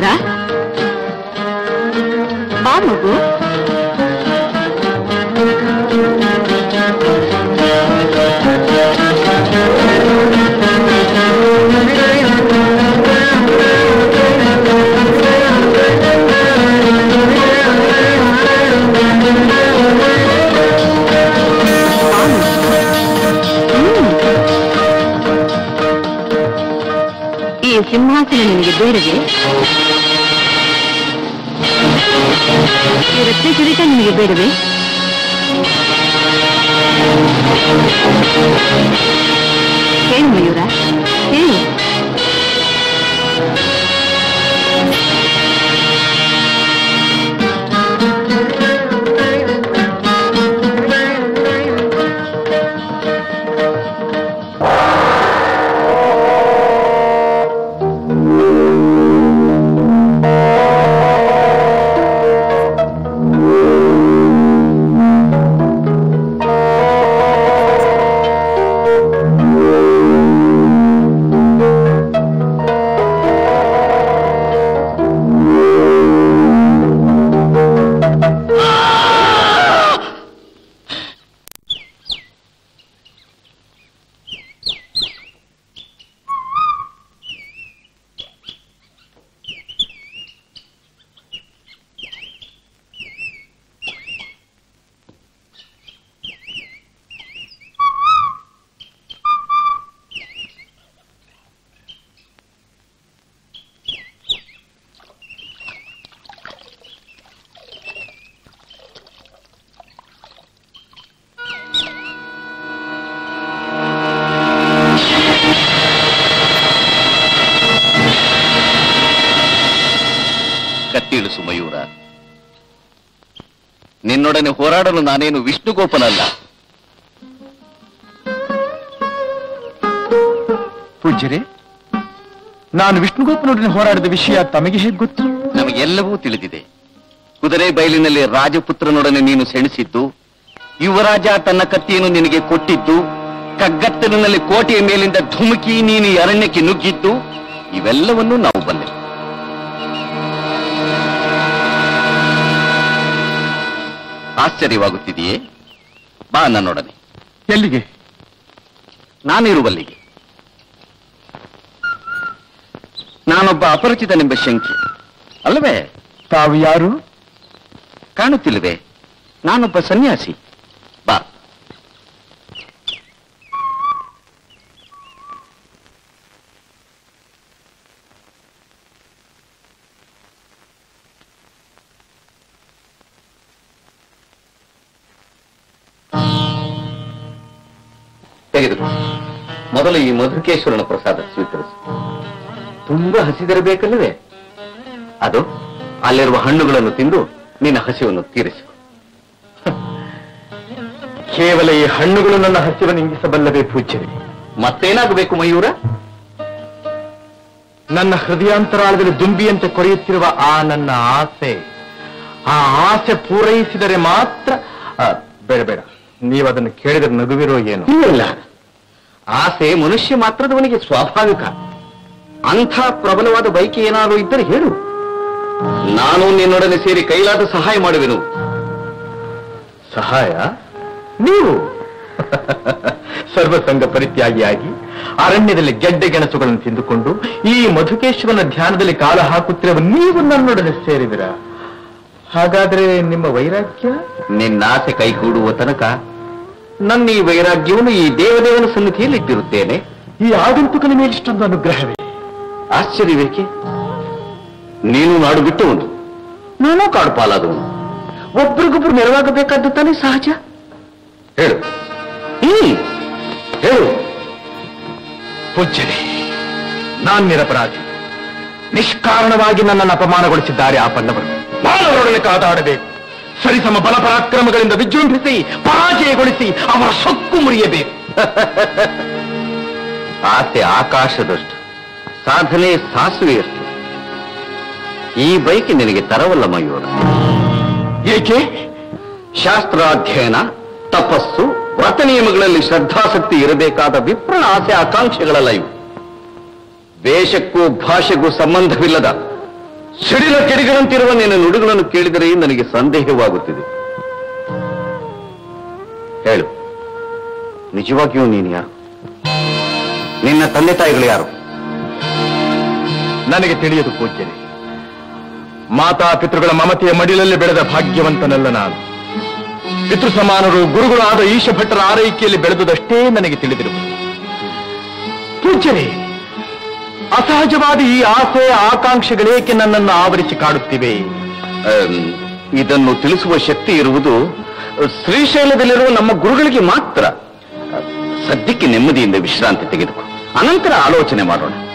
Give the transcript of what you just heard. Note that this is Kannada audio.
ಬಾ ಮಗು ಬಾ ಮಗು. ಹ್ಮ್. ಈ ಸಿಂಹಾಸನ ನಿನಗೆ ಬೇಡವೇ ಈ ರತ್ನ ಕಿರೀಟ ನಿನಗೆ ಬೇಡವೇ ಹೇಳು ಮಯೂರ ಹೇಳು ಕತ್ತಿಳಿಸು ಮಯೂರ ನಿನ್ನೊಡನೆ ಹೋರಾಡಲು ನಾನೇನು ವಿಷ್ಣುಗೋಪನಲ್ಲ ಪೂಜ್ಯರೇ ನಾನು ವಿಷ್ಣುಗೋಪನೊಡನೆ ಹೋರಾಡಿದ ವಿಷಯ ತಮಗೆ ಹೇಗೆ ಗೊತ್ತು ನಮಗೆಲ್ಲವೂ ತಿಳಿದಿದೆ ಕುದುರೆ ಬಯಲಿನಲ್ಲಿ ರಾಜಪುತ್ರನೊಡನೆ ನೀನು ಸೆಣಸಿದ್ದು ಯುವರಾಜ ತನ್ನ ಕತ್ತಿಯನ್ನು ನಿನಗೆ ಕೊಟ್ಟಿದ್ದು ಕಗ್ಗತ್ತಲಿನಲ್ಲಿ ಕೋಟೆಯ ಮೇಲಿಂದ ಧುಮುಕಿ ನೀನು ಈ ಅರಣ್ಯಕ್ಕೆ ನುಗ್ಗಿದ್ದು ಇವೆಲ್ಲವನ್ನೂ ನಾವು ಬಲ್ಲೆವು ಆಶ್ಚರ್ಯವಾಗುತ್ತಿದೆಯೇ ಬಾ ನನ್ನೊಡನೆ ಎಲ್ಲಿಗೆ ನಾನಿರುವಲ್ಲಿಗೆ ನಾನೊಬ್ಬ ಅಪರಿಚಿತನೆಂಬ ಶಂಕೆ ಅಲ್ಲವೇ ತಾವು ಯಾರು ಕಾಣುತ್ತಿಲ್ಲವೇ ನಾನೊಬ್ಬ ಸನ್ಯಾಸಿ ಬಾ ತೆಗೆದು ಮೊದಲು ಈ ಮಧುಕೇಶ್ವರನ ಪ್ರಸಾದ ಸ್ವೀಕರಿಸು ತುಂಬಾ ಹಸಿದಿರಬೇಕಲ್ಲವೇ ಅದು ಅಲ್ಲಿರುವ ಹಣ್ಣುಗಳನ್ನು ತಿಂದು ನಿನ್ನ ಹಸಿವನ್ನು ತೀರಿಸು ಕೇವಲ ಈ ಹಣ್ಣುಗಳು ನನ್ನ ಹಸಿವನ್ನು ಇಂಗಿಸಬಲ್ಲವೇ ಪೂಜ್ಯರೇ ಮತ್ತೇನಾಗಬೇಕು ಮಯೂರ ನನ್ನ ಹೃದಯಾಂತರಾಳದಲ್ಲಿ ದುಂಬಿಯಂತೆ ಕೊರೆಯುತ್ತಿರುವ ಆ ನನ್ನ ಆಸೆ ಆ ಆಸೆ ಪೂರೈಸಿದರೆ ಮಾತ್ರ ಆ, ಬೇಡ ಬೇಡ ನೀವು ಅದನ್ನು ಕೇಳಿದರೆ ನಗುವಿರೋ ಏನು ಇಲ್ಲ ಆಸೆ ಮನುಷ್ಯ ಮಾತ್ರದವನಿಗೆ ಸ್ವಾಭಾವಿಕ ಅಂಥ ಪ್ರಬಲವಾದ ಬೈಕಿ ಏನಾದರೂ ಇದ್ದರೆ ಹೇಳು ನಾನು ನಿನ್ನೊಡನೆ ಸೇರಿ ಕೈಲಾದ ಸಹಾಯ ಮಾಡುವೆನು ಸಹಾಯ ನೀವು ಸರ್ವಸಂಗ ಪರಿತ್ಯಾಗಿಯಾಗಿ ಅರಣ್ಯದಲ್ಲಿ ಗೆಡ್ಡೆ ಗೆಣಸುಗಳನ್ನು ತಿಂದುಕೊಂಡು ಈ ಮಧುಕೇಶ್ವರನ ಧ್ಯಾನದಲ್ಲಿ ಕಾಲ ಹಾಕುತ್ತಿರುವ ನೀವು ನನ್ನೊಡನೆ ಸೇರಿದಿರ ಹಾಗಾದ್ರೆ ನಿಮ್ಮ ವೈರಾಗ್ಯ ನಿನ್ನ ಆಸೆ ಕೈಗೂಡುವ ತನಕ ನನ್ನ ಈ ವೈರಾಗ್ಯವನ್ನು ಈ ದೇವದೇವನ ಸನ್ನಿಧಿಯಲ್ಲಿ ಇಟ್ಟಿರುತ್ತೇನೆ ಈ ಆಗಂತುಕನ ಮೇಲಿಷ್ಟೊಂದು ಅನುಗ್ರಹವೇ ಆಶ್ಚರ್ಯವೇಕೆ ನೀನು ನಾಡು ಬಿಟ್ಟು ಒಂದು ನಾನು ಕಾಡು ಪಾಲಾದವನು ಒಬ್ರಿಗೊಬ್ರು ನೆರವಾಗಬೇಕಾದ್ದು ತಾನೇ ಸಹಜ ಹೇಳು ಹ್ಮ್ ಹೇಳು ಪೂಜ್ಯರೇ ನಾನ್ ನಿರಪರಾಧಿ ನಿಷ್ಕಾರಣವಾಗಿ ನನ್ನನ್ನು ಅಪಮಾನಗೊಳಿಸಿದ್ದಾರೆ ಆ ಪಲ್ಲವರು ಮಾನವರೊಡನೆ ಕಾದಾಡಬೇಕು ಸರಿಸಮ ಬಲ ಪರಾಕ್ರಮಗಳಿಂದ ವಿಜೃಂಭಿಸಿ ಪರಾಜಯಗೊಳಿಸಿ ಅವರ ಸೊಕ್ಕು ಮುರಿಯಬೇಕು ಆಸೆ ಆಕಾಶದಷ್ಟು ಸಾಧನೆ ಸಾಸುವೆಯಷ್ಟು ಈ ಬೈಕ್ ನಿನಗೆ ತರವಲ್ಲ ಮಯೂರ ಏಕೆ ಶಾಸ್ತ್ರಾಧ್ಯಯನ ತಪಸ್ಸು ವ್ರತ ನಿಯಮಗಳಲ್ಲಿ ಶ್ರದ್ಧಾಸಕ್ತಿ ಇರಬೇಕಾದ ವಿಪ್ರಣ ಆಸೆ ಆಕಾಂಕ್ಷೆಗಳಲ್ಲ ಇವು ವೇಷಕ್ಕೂ ಭಾಷೆಗೂ ಸಂಬಂಧವಿಲ್ಲದ ಸಿಡಿಲ ಕೆಡಿಗಳಂತಿರುವ ನಿನ್ನ ನುಡಿಗಳನ್ನು ಕೇಳಿದರೆ ನನಗೆ ಸಂದೇಹವಾಗುತ್ತಿದೆ ಹೇಳು ನಿಜವಾಗಿಯೂ ನೀನು ಯಾರು ನಿನ್ನ ತಂದೆ ತಾಯಿಗಳು ಯಾರು ನನಗೆ ತಿಳಿಯದು ಪೂಜ್ಯರೇ ಮಾತಾ ಪಿತೃಗಳ ಮಮತೆಯ ಮಡಿಲಲ್ಲಿ ಬೆಳೆದ ಭಾಗ್ಯವಂತನಲ್ಲ ನಾನು ಪಿತೃ ಸಮಾನರು ಗುರುಗಳಾದ ಈಶ ಭಟ್ಟರ ಆರೈಕೆಯಲ್ಲಿ ಬೆಳೆದುದಷ್ಟೇ ನನಗೆ ತಿಳಿದಿರುವುದು ಪೂಜ್ಯರೇ ಅಸಹಜವಾದ ಈ ಆಸೆ ಆಕಾಂಕ್ಷೆಗಳೇಕೆ ನನ್ನನ್ನು ಆವರಿಸಿ ಕಾಡುತ್ತಿವೆ ಆಮ್, ಇದನ್ನು ತಿಳಿಸುವ ಶಕ್ತಿ ಇರುವುದು ಶ್ರೀಶೈಲದಲ್ಲಿರುವ ನಮ್ಮ ಗುರುಗಳಿಗೆ ಮಾತ್ರ ಸದ್ಯಕ್ಕೆ ನೆಮ್ಮದಿಯಿಂದ ವಿಶ್ರಾಂತಿ ತೆಗೆದುಕೊ ಅನಂತರ ಆಲೋಚನೆ ಮಾಡೋಣ